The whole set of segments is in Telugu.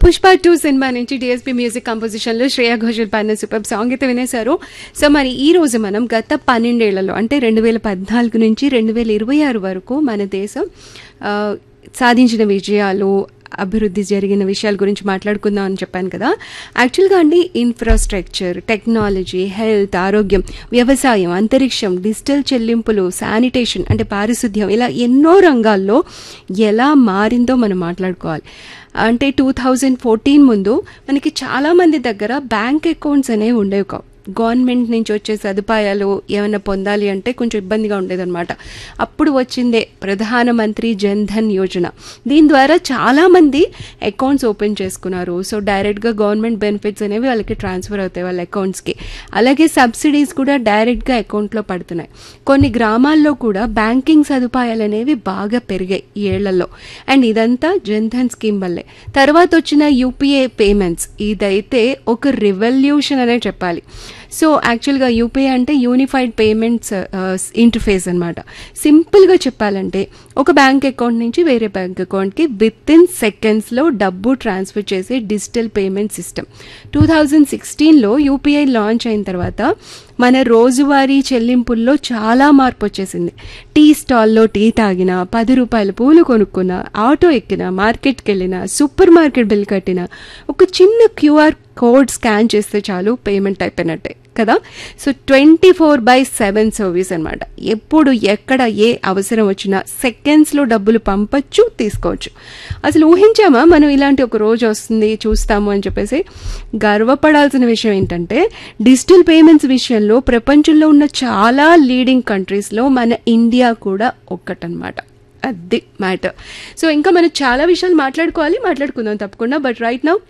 పుష్ప టూ సినిమా నుంచి డిఎస్పీ మ్యూజిక్ కంపోజిషన్లో శ్రేయా ఘోషల్ పాడిన సూపర్ సాంగ్ అయితే వినేశారు సో మరి ఈ రోజు మనం గత పన్నెండేళ్లలో అంటే రెండు వేల పద్నాలుగు నుంచి రెండు వేల ఇరవై ఆరు వరకు మన దేశం ఆ, సాధించిన విజయాలు అభివృద్ధి జరిగిన విషయాల గురించి మాట్లాడుకుందాం అని చెప్పాను కదా యాక్చువల్గా అండి ఇన్ఫ్రాస్ట్రక్చర్ టెక్నాలజీ హెల్త్ ఆరోగ్యం వ్యవసాయం అంతరిక్షం డిజిటల్ చెల్లింపులు శానిటేషన్ అంటే పారిశుద్ధ్యం ఇలా ఎన్నో రంగాల్లో ఎలా మారిందో మనం మాట్లాడుకోవాలి అంటే టూ థౌజండ్ ఫోర్టీన్ ముందు మనకి చాలామంది దగ్గర బ్యాంక్ అకౌంట్స్ అనేవి ఉండేవి కావు గవర్నమెంట్ నుంచి వచ్చే సదుపాయాలు ఏమైనా పొందాలి అంటే కొంచెం ఇబ్బందిగా ఉండేదన్నమాట అప్పుడు వచ్చిందే ప్రధానమంత్రి జన్ ధన్ యోజన దీని ద్వారా చాలామంది అకౌంట్స్ ఓపెన్ చేసుకున్నారు సో డైరెక్ట్గా గవర్నమెంట్ బెనిఫిట్స్ అనేవి వాళ్ళకి ట్రాన్స్ఫర్ అవుతాయి వాళ్ళ అకౌంట్స్కి అలాగే సబ్సిడీస్ కూడా డైరెక్ట్గా అకౌంట్లో పడుతున్నాయి కొన్ని గ్రామాల్లో కూడా బ్యాంకింగ్ సదుపాయాలు అనేవి బాగా పెరిగాయి ఈ ఏళ్లలో అండ్ ఇదంతా జన్ ధన్ స్కీమ్ వల్లే తర్వాత వచ్చిన యూపీఏ పేమెంట్స్ ఇదైతే ఒక రివల్యూషన్ అనే చెప్పాలి సో యాక్చువల్గా యూపీఐ అంటే యూనిఫైడ్ పేమెంట్స్ ఇంటర్ఫేస్ అనమాట సింపుల్గా చెప్పాలంటే ఒక బ్యాంక్ అకౌంట్ నుంచి వేరే బ్యాంక్ అకౌంట్కి విత్ ఇన్ సెకండ్స్లో డబ్బు ట్రాన్స్ఫర్ చేసే digital payment system two thousand సిక్స్టీన్లో యూపీఐ లాంచ్ అయిన తర్వాత మన రోజువారీ చెల్లింపుల్లో చాలా మార్పు వచ్చేసింది టీ స్టాల్లో టీ తాగినా పది రూపాయల పూలు కొనుక్కున్నా ఆటో ఎక్కినా మార్కెట్కి వెళ్ళినా సూపర్ మార్కెట్ బిల్ కట్టినా ఒక చిన్న క్యూఆర్ కోడ్ స్కాన్ చేస్తే చాలు పేమెంట్ అయిపోయినట్టే కదా so twenty four by seven service అనమాట ఎప్పుడు ఎక్కడ ఏ అవసరం వచ్చినా సెకండ్స్లో డబ్బులు పంపచ్చు తీసుకోవచ్చు అసలు ఊహించామా మనం ఇలాంటి ఒక రోజు వస్తుంది చూస్తాము అని చెప్పేసి గర్వపడాల్సిన విషయం ఏంటంటే డిజిటల్ పేమెంట్స్ విషయంలో ప్రపంచంలో ఉన్న చాలా లీడింగ్ కంట్రీస్లో మన ఇండియా కూడా ఒక్కటనమాట అది మ్యాటర్ సో ఇంకా మనం చాలా విషయాలు మాట్లాడుకోవాలి మాట్లాడుకుందాం తప్పకుండా but right now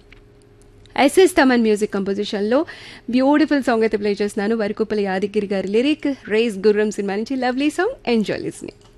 S S Thaman music కంపోజిషన్లో బ్యూటిఫుల్ సాంగ్ అయితే ప్లే చేస్తున్నాను వరకుప్పల యాదగిరి గారి లిరిక్ రేస్ గుర్రం సినిమా నుంచి లవ్లీ సాంగ్ ఎంజాయ్ లిస్నింగ్